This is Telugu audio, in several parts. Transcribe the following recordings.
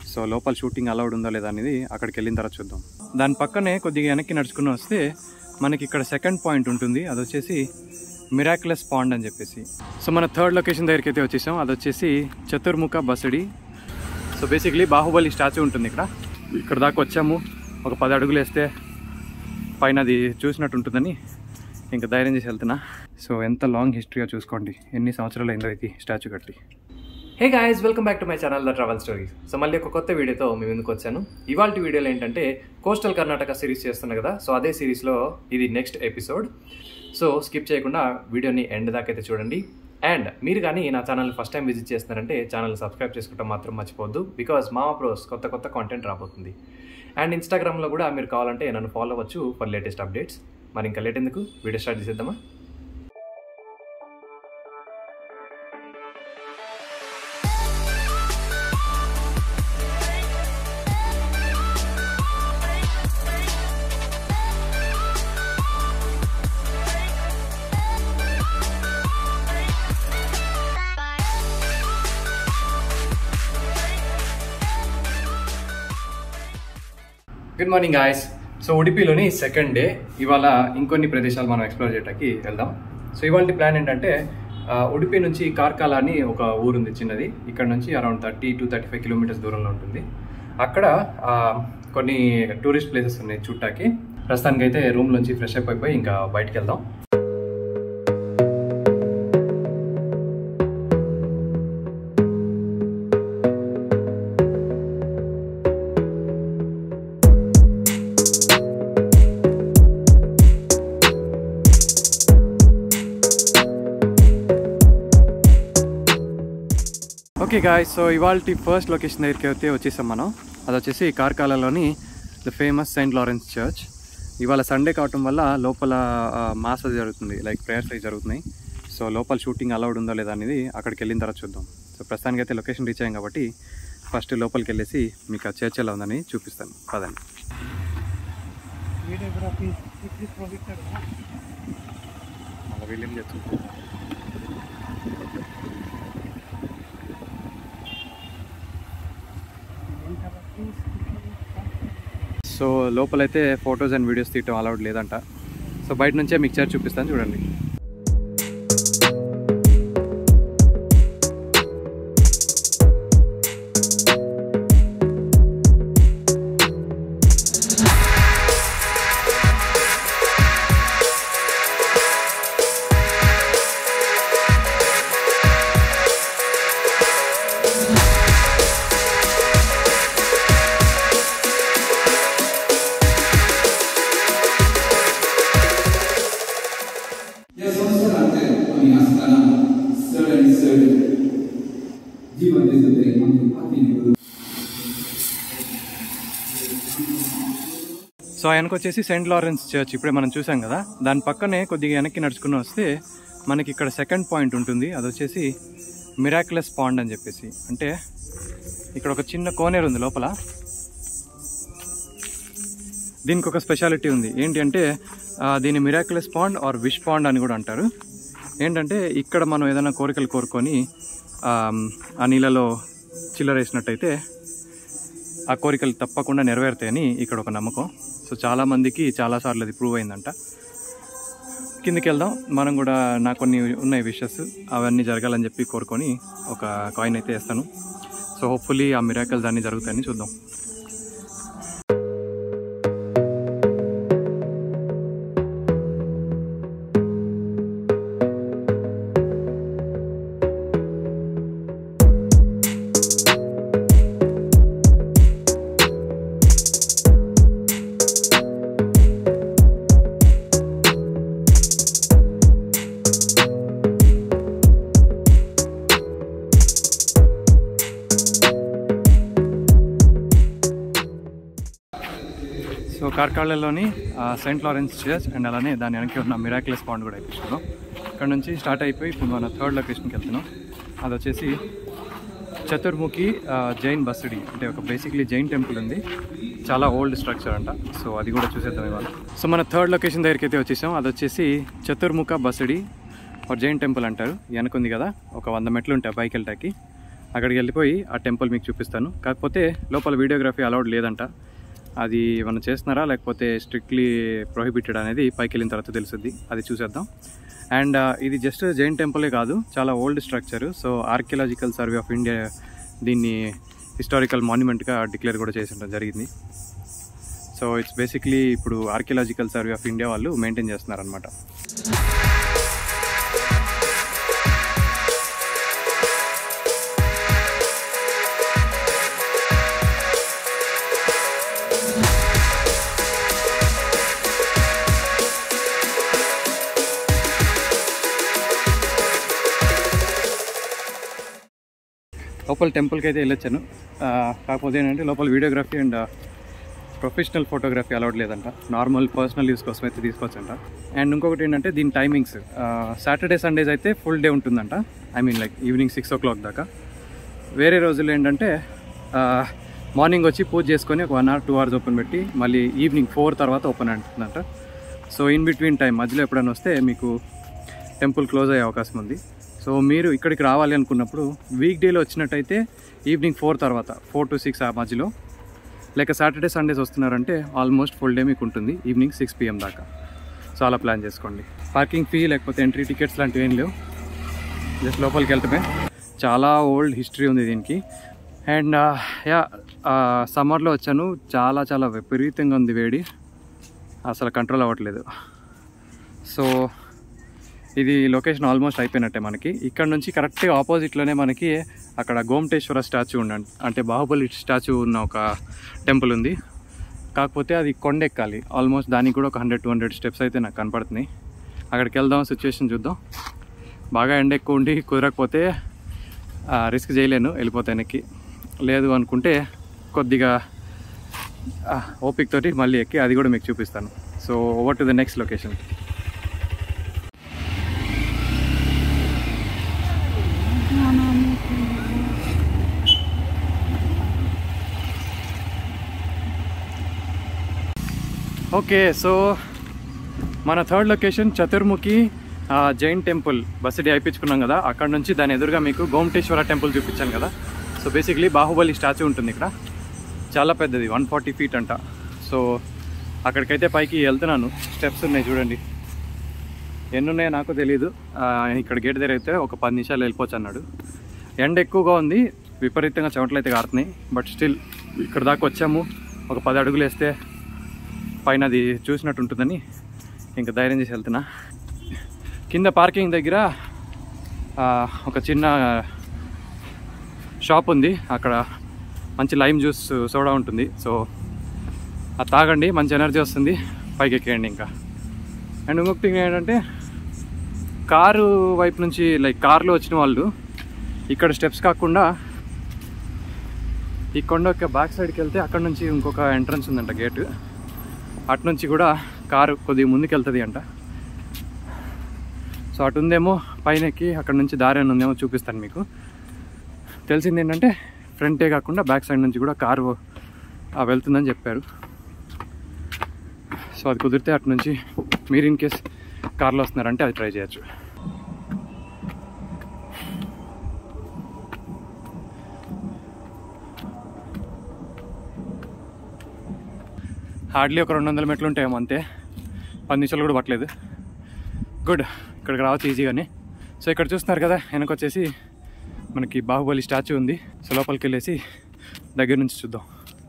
సో లోపల షూటింగ్ అలౌడ్ ఉందో లేదా అనేది అక్కడికి వెళ్ళిన తర్వాత చూద్దాం దాని పక్కనే కొద్దిగా వెనక్కి నడుచుకుని వస్తే మనకి ఇక్కడ సెకండ్ పాయింట్ ఉంటుంది అది వచ్చేసి మిరాక్యులస్ పాండ్ అని చెప్పేసి సో మన థర్డ్ లొకేషన్ దగ్గరికి అయితే వచ్చేసాం అది వచ్చేసి Chaturmukha Basadi so basically Bahubali statue ఉంటుంది ఇక్కడ ఇక్కడ దాకా వచ్చాము ఒక పది అడుగులు వేస్తే పైన అది చూసినట్టు ఉంటుందని ఇంకా ధైర్యం చేసి వెళ్తున్నా సో ఎంత లాంగ్ హిస్టరీగా చూసుకోండి ఎన్ని సంవత్సరాలు అయిందో ఇది స్టాచ్యూ కట్టి hey guys welcome back to my channel the travel stories so మళ్ళీ ఒక కొత్త వీడియోతో మీ ముందుకు వచ్చాను ఇవాళ వీడియోలో ఏంటంటే కోస్టల్ కర్ణాటక సిరీస్ చేస్తున్నా కదా సో అదే సిరీస్లో ఇది నెక్స్ట్ ఎపిసోడ్ సో స్కిప్ చేయకుండా వీడియోని ఎండ్ దాకా అయితే చూడండి అండ్ మీరు కానీ నా ఛానల్ ఫస్ట్ టైం విజిట్ చేస్తున్నారంటే ఛానల్ సబ్స్క్రైబ్ చేసుకోవడం మాత్రం మర్చిపోవద్దు బికాస్ మామా ప్రోస్ కొత్త కొత్త కాంటెంట్ రాబోతుంది అండ్ ఇన్స్టాగ్రామ్లో కూడా మీరు కావాలంటే నన్ను ఫాలో అవ్వచ్చు ఫర్ లేటెస్ట్ అప్డేట్స్ మరి ఇంకా లేట్ ఎందుకు వీడియో స్టార్ట్ చేసేద్దామా గుడ్ మార్నింగ్ గాయస్ సో ఉడిపిలోని సెకండ్ డే ఇవాళ ఇంకొన్ని ప్రదేశాలు మనం ఎక్స్ప్లోర్ చేయడానికి వెళ్దాం సో ఇవాళ ప్లాన్ ఏంటంటే ఆ, ఉడిపి నుంచి కార్కాల అని ఒక ఊరుంది చిన్నది ఇక్కడ నుంచి around thirty to thirty five kilometers దూరంలో ఉంటుంది అక్కడ ఆ, కొన్ని టూరిస్ట్ ప్లేసెస్ ఉన్నాయి చూడటానికి ప్రస్తుతానికి అయితే రూమ్ నుంచి ఫ్రెష్ అప్ అయిపోయి ఇంకా బయటికి వెళ్దాం ఓకే గాయ్ సో ఇవాళ ఫస్ట్ లొకేషన్ దగ్గరికి అయితే వచ్చేసాం మనం అది వచ్చేసి కార్కాలలోని the famous saint Lawrence church ఇవాళ సండే కావటం వల్ల లోపల మాస్ అది జరుగుతుంది లైక్ ప్రేయర్స్ అవి జరుగుతున్నాయి సో లోపల షూటింగ్ అలౌడ్ ఉందో లేదా అనేది అక్కడికి వెళ్ళిన తర్వాత చూద్దాం సో ప్రస్తుతానికి అయితే లొకేషన్ రీచ్ అయ్యాం కాబట్టి ఫస్ట్ లోపలికి వెళ్ళేసి మీకు ఆ చర్చ్ ఎలా ఉందని చూపిస్తాను పదండి మళ్ళీ వీళ్ళేం చేస్తుంది సో లోపలైతే ఫొటోస్ అండ్ వీడియోస్ తీయటం అలౌడ్ లేదంట సో బయట నుంచే మిక్చర్ చూపిస్తాను చూడండి या संस्थानांचे आम्ही असताना सण आणि सण जीवन दिसत आहे आम्ही हाती करू సో ఆయనకు వచ్చేసి సెయింట్ లారెన్స్ చర్చ్ ఇప్పుడే మనం చూసాం కదా దాని పక్కనే కొద్దిగా వెనక్కి నడుచుకుని వస్తే మనకి ఇక్కడ సెకండ్ పాయింట్ ఉంటుంది అది వచ్చేసి మిరాక్యులస్ పాండ్ అని చెప్పేసి అంటే ఇక్కడ ఒక చిన్న కోనేరు ఉంది లోపల దీనికి ఒక స్పెషాలిటీ ఉంది ఏంటి అంటే ఆ, దీన్ని miraculous pond or wish pond అని కూడా అంటారు ఏంటంటే ఇక్కడ మనం ఏదైనా కోరికలు కోరుకొని ఆ, ఆ నీళ్ళలో చిల్లరేసినట్టయితే ఆ కోరికలు తప్పకుండా నెరవేరుతాయని ఇక్కడ ఒక నమ్మకం సో చాలా మందికి చాలా సార్లు అది ప్రూవ్ అయిందంట కిందికి వెళ్దాం మనం కూడా నాకు కొన్ని ఉన్నాయి విషెస్ అవన్నీ జరగాలని చెప్పి కోరుకొని ఒక కాయిన్ అయితే వేస్తాను సో హోప్ఫుల్లీ ఆ మిరాకల్స్ అన్నీ జరుగుతాయని చూద్దాం సో కార్కాళ్ళలోని సెయింట్ లారెన్స్ చర్చ్ అండ్ అలానే దాని వెనక్కి ఉన్న మిరాక్యులస్ పాండ్ కూడా అయిపోతున్నాం ఇక్కడ నుంచి స్టార్ట్ అయిపోయి ఇప్పుడు మన థర్డ్ లొకేషన్కి వెళ్తున్నాం అది వచ్చేసి చతుర్ముఖి ఆ, జైన్ బస్సడి అంటే ఒక బేసిక్లీ జైన్ టెంపుల్ ఉంది చాలా ఓల్డ్ స్ట్రక్చర్ అంట సో అది కూడా చూసేద్దాం ఇవాళ సో మన థర్డ్ లొకేషన్ దగ్గరికి అయితే వచ్చేసాం అది వచ్చేసి చతుర్ముఖ బస్సడి ఒక జైన్ టెంపుల్ అంటారు వెనకుంది కదా ఒక వంద మెట్లు ఉంటాయి పైకి వెళ్ళటానికి అక్కడికి వెళ్ళిపోయి ఆ టెంపుల్ మీకు చూపిస్తాను కాకపోతే లోపల వీడియోగ్రఫీ అలౌడ్ లేదంట అది మనం చేస్తున్నారా లేకపోతే స్ట్రిక్ట్లీ ప్రొహిబిటెడ్ అనేది పైకి వెళ్ళిన తర్వాత తెలుస్తుంది అది చూసేద్దాం అండ్ ఇది జస్ట్ జైన్ టెంపులే కాదు చాలా old structure so archaeological survey of India దీన్ని హిస్టారికల్ మాన్యుమెంట్గా డిక్లేర్ కూడా చేసి ఉండడం జరిగింది సో ఇట్స్ బేసిక్లీ ఇప్పుడు ఆర్కియలాజికల్ సర్వే ఆఫ్ ఇండియా వాళ్ళు మెయింటైన్ చేస్తున్నారనమాట లోపల టెంపుల్కి అయితే వెళ్ళొచ్చాను ఆ, కాకపోతే ఏంటంటే లోపల videography and professional photography allowed లేదంట నార్మల్ పర్సనల్ యూస్ కోసం అయితే తీసుకోవచ్చంట అండ్ ఇంకొకటి ఏంటంటే దీని టైమింగ్స్ సాటర్డే సండేస్ అయితే ఫుల్ డే ఉంటుందంట I mean like evening six o'clock దాకా వేరే రోజులు ఏంటంటే మార్నింగ్ వచ్చి పూజ చేసుకొని ఒక one hour two hours open పెట్టి మళ్ళీ ఈవినింగ్ ఫోర్ తర్వాత ఓపెన్ అంటుందంట సో ఇన్ బిట్వీన్ టైం మధ్యలో ఎప్పుడైనా వస్తే మీకు టెంపుల్ క్లోజ్ అయ్యే అవకాశం ఉంది సో మీరు ఇక్కడికి రావాలి అనుకున్నప్పుడు వీక్ డేలో వచ్చినట్టయితే ఈవినింగ్ ఫోర్ తర్వాత ఫోర్ టు సిక్స్ ఆ మధ్యలో లేక సాటర్డే సండేస్ వస్తున్నారంటే ఆల్మోస్ట్ ఫుల్ డే మీకు ఉంటుంది ఈవినింగ్ సిక్స్ పిఎం దాకా సో అలా ప్లాన్ చేసుకోండి పార్కింగ్ ఫీ లేకపోతే ఎంట్రీ టికెట్స్ లాంటివి ఏం లేవు జస్ట్ లోపలికి వెళ్తమే చాలా ఓల్డ్ హిస్టరీ ఉంది దీనికి అండ్ యా సమ్మర్లో వచ్చాను చాలా చాలా విపరీతంగా ఉంది వేడి అసలు కంట్రోల్ అవ్వట్లేదు సో ఇది లొకేషన్ ఆల్మోస్ట్ అయిపోయినట్టే మనకి ఇక్కడ నుంచి కరెక్ట్గా ఆపోజిట్లోనే మనకి అక్కడ గోమటేశ్వర స్టాచ్యూ ఉండండి అంటే బాహుబలి స్టాచ్యూ ఉన్న ఒక టెంపుల్ ఉంది కాకపోతే అది కొండెక్కాలి ఆల్మోస్ట్ దానికి కూడా ఒక హండ్రెడ్ టూ హండ్రెడ్ స్టెప్స్ అయితే నాకు కనపడుతున్నాయి అక్కడికి వెళ్దాం సిచ్యువేషన్ చూద్దాం బాగా ఎండ ఎక్కువ ఉండి కుదరకపోతే రిస్క్ చేయలేను వెళ్ళిపోతే వెనక్కి లేదు అనుకుంటే కొద్దిగా ఆ, ఓపిక తోటి మళ్ళీ ఎక్కి అది కూడా మీకు చూపిస్తాను so over to the next location okay so మన థర్డ్ లొకేషన్ చతుర్ముఖి ఆ, జైన్ టెంపుల్ బస్ డే అయిపించుకున్నాం కదా అక్కడ నుంచి దాని ఎదురుగా మీకు గోమటేశ్వర టెంపుల్ చూపించాను కదా సో బేసిక్లీ బాహుబలి స్టాచ్యూ ఉంటుంది ఇక్కడ చాలా పెద్దది వన్ ఫార్టీ ఫీట్ అంట సో అక్కడికైతే పైకి వెళ్తున్నాను స్టెప్స్ ఉన్నాయి చూడండి ఎన్ని ఉన్నాయో నాకు తెలియదు ఆ, ఇక్కడ గేట్ దగ్గర అయితే ఒక పది నిమిషాలు వెళ్ళిపోవచ్చు అన్నాడు ఎండ ఎక్కువగా ఉంది విపరీతంగా చెమటలు అయితే కారుతున్నాయి బట్ స్టిల్ ఇక్కడ దాకా వచ్చాము ఒక పది అడుగులు వేస్తే పైన అది చూసినట్టు ఉంటుందని ఇంకా ధైర్యం చేసి వెళ్తున్నా కింద పార్కింగ్ దగ్గర ఆ, ఒక చిన్న షాప్ ఉంది అక్కడ మంచి లైమ్ జ్యూస్ సోడా ఉంటుంది సో అది తాగండి మంచి ఎనర్జీ వస్తుంది పైకి ఎక్కేయండి ఇంకా అండ్ ఇంకొకటి ఏంటంటే కారు వైపు నుంచి లైక్ కార్లో వచ్చిన వాళ్ళు ఇక్కడ స్టెప్స్ కాకుండా ఈ కొండ యొక్క బ్యాక్ సైడ్కి వెళ్తే అక్కడ నుంచి ఇంకొక ఎంట్రన్స్ ఉందంట గేటు అటు నుంచి కూడా కారు కొద్దిగా ముందుకు వెళ్తుంది అంట సో అటు ఉందేమో పైన ఎక్కి అక్కడ నుంచి దారి అని ఉందేమో చూపిస్తాను మీకు తెలిసింది ఏంటంటే ఫ్రంటే కాకుండా బ్యాక్ సైడ్ నుంచి కూడా కారు ఆ, వెళ్తుందని చెప్పారు సో అది కుదిరితే అటు నుంచి మీరు ఇన్ కేస్ కార్లో వస్తున్నారంటే అది ట్రై చేయొచ్చు హార్డ్లీ ఒక రెండు వందల మెట్లు ఉంటాయేమో అంతే పది నిమిషాలు కూడా పట్టలేదు గుడ్ ఇక్కడికి రావచ్చు ఈజీగానే సో ఇక్కడ చూస్తున్నారు కదా వెనక వచ్చేసి మనకి బాహుబలి స్టాచ్యూ ఉంది సో లోపలికి వెళ్ళేసి దగ్గర నుంచి చూద్దాం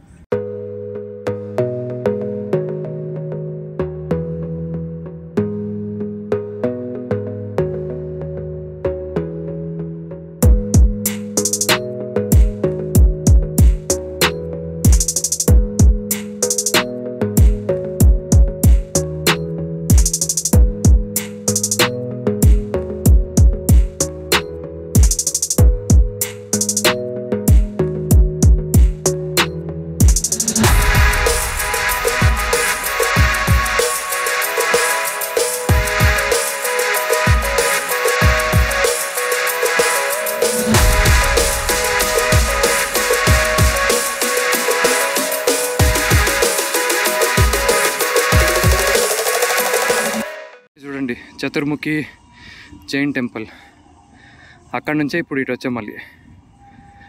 చూడండి చతుర్ముఖి జైన్ టెంపుల్ అక్కడ నుంచే ఇప్పుడు ఇటు వచ్చాం మళ్ళీ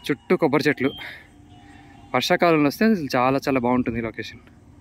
చుట్టూ కొబ్బరి చెట్లు వర్షాకాలంలో వస్తే అసలు చాలా చాలా బాగుంటుంది లొకేషన్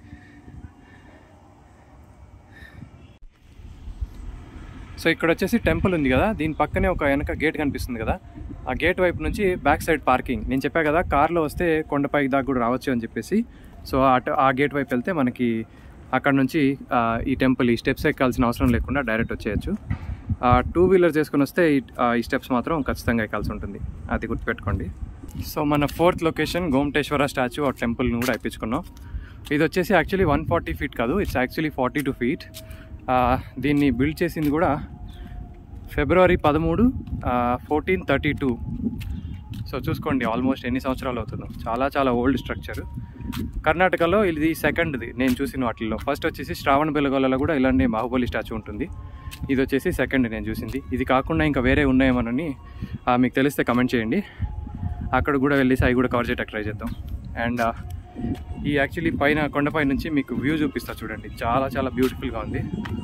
సో ఇక్కడ వచ్చేసి టెంపుల్ ఉంది కదా దీని పక్కనే ఒక వెనక గేట్ కనిపిస్తుంది కదా ఆ గేట్ వైపు నుంచి బ్యాక్ సైడ్ పార్కింగ్ నేను చెప్పా కదా కార్లో వస్తే కొండపైకి దాకా కూడా రావచ్చు అని చెప్పేసి సో అటు ఆ గేట్ వైపు వెళ్తే మనకి అక్కడ నుంచి ఆ, ఈ టెంపుల్ ఈ స్టెప్స్ ఎక్కాల్సిన అవసరం లేకుండా డైరెక్ట్ వచ్చేయచ్చు టూ వీలర్ చేసుకొని వస్తే ఈ- ఆ, ఈ స్టెప్స్ మాత్రం ఖచ్చితంగా ఎక్కాల్సి ఉంటుంది అది గుర్తుపెట్టుకోండి సో మన ఫోర్త్ లొకేషన్ గోమటేశ్వర స్టాచ్యూ ఆ టెంపుల్ని కూడా ఇప్పించుకున్నాం ఇది వచ్చేసి యాక్చువల్లీ వన్ ఫార్టీ ఫీట్ కాదు it's actually forty two feet దీన్ని బిల్డ్ చేసింది కూడా ఫిబ్రవరి పదమూడు ఫోర్టీన్ థర్టీ టూ సో చూసుకోండి ఆల్మోస్ట్ ఎన్ని సంవత్సరాలు అవుతుందో చాలా చాలా ఓల్డ్ స్ట్రక్చర్ కర్ణాటకలో ఇది సెకండ్ది నేను చూసిన వాటిల్లో ఫస్ట్ వచ్చేసి శ్రావణ బెలగొల్లలో కూడా ఇలాంటి బాహుబలి స్టాచ్యూ ఉంటుంది ఇది వచ్చేసి సెకండ్ నేను చూసింది ఇది కాకుండా ఇంకా వేరే ఉన్నాయేమోనని ఆ, మీకు తెలిస్తే కమెంట్ చేయండి అక్కడ కూడా వెళ్ళేసి అవి కూడా కవర్ చేయడానికి ట్రై చేద్దాం అండ్ ఈ యాక్చువల్లీ పైన కొండపై నుంచి మీకు వ్యూ చూపిస్తా చూడండి చాలా చాలా బ్యూటిఫుల్గా ఉంది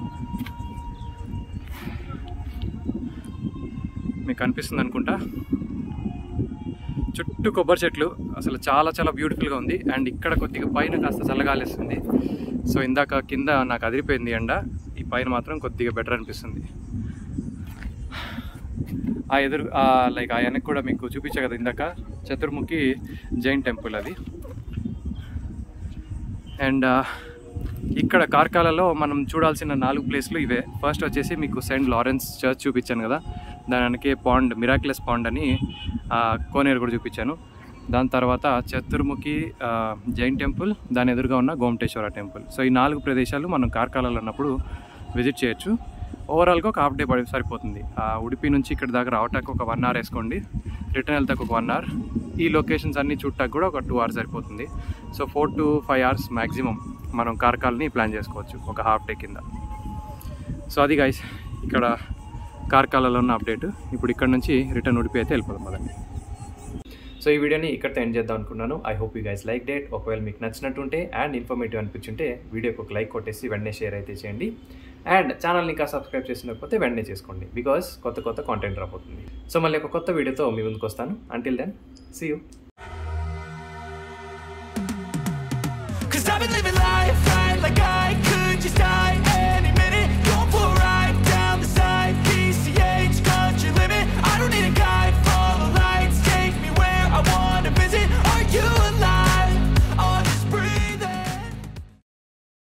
మీకు కనిపిస్తుంది అనుకుంటా చుట్టూ కొబ్బరి చెట్లు అసలు చాలా చాలా బ్యూటిఫుల్గా ఉంది అండ్ ఇక్కడ కొద్దిగా పైన కాస్త చల్లగాలేస్తుంది సో ఇందాక కింద నాకు అదిరిపోయింది ఎండ ఈ పైన మాత్రం కొద్దిగా బెటర్ అనిపిస్తుంది ఆ ఎదురు లైక్ ఆ వెనక్కి కూడా మీకు చూపించా కదా ఇందాక చతుర్ముఖి జైన్ టెంపుల్ అది అండ్ ఇక్కడ కార్కాలలో మనం చూడాల్సిన నాలుగు ప్లేస్లు ఇవే ఫస్ట్ వచ్చేసి మీకు సెయింట్ లారెన్స్ చర్చ్ చూపించాను కదా దాని వెనకే పాండ్ మిరాక్లెస్ పాండ్ అని ఆ, కోనేరు కూడా చూపించాను దాని తర్వాత చతుర్ముఖి ఆ, జైన్ టెంపుల్ దాని ఎదురుగా ఉన్న గోమటేశ్వర టెంపుల్ సో ఈ నాలుగు ప్రదేశాలు మనం కార్కాలలో ఉన్నప్పుడు విజిట్ చేయొచ్చు ఓవరాల్గా ఒక హాఫ్ డే పడి సరిపోతుంది ఆ ఉడిపి నుంచి ఇక్కడ దాకా రావటానికి ఒక వన్ అవర్ వేసుకోండి రిటర్న్ వెళ్తాకు ఒక వన్ అవర్ ఈ లొకేషన్స్ అన్నీ చూడటానికి కూడా ఒక టూ అవర్స్ సరిపోతుంది so four to five hours maximum మనం కార్కాల్ని ప్లాన్ చేసుకోవచ్చు ఒక హాఫ్ డే కింద సో అది గైస్ ఇక్కడ కార్కాలలో ఉన్న అప్డేట్ ఇప్పుడు ఇక్కడ నుంచి రిటర్న్ ఉడిపి అయితే వెళ్ళిపోదాం అదండి సో ఈ వీడియోని ఇక్కడితో ఎండ్ చేద్దాం అనుకున్నాను I hope you guys like date ఒకవేళ మీకు నచ్చినట్టుంటే అండ్ ఇన్ఫర్మేటివ్ అనిపించుంటే వీడియోకి ఒక లైక్ కొట్టేసి వెంటనే షేర్ అయితే చేయండి అండ్ ఛానల్ని ఇంకా సబ్స్క్రైబ్ చేసినకపోతే వెంటనే చేసుకోండి బికాస్ కొత్త కొత్త కాంటెంట్ రాబోతుంది సో మళ్ళీ ఒక కొత్త వీడియోతో మీ ముందుకు వస్తాను until then see you Cause I've been living life right like I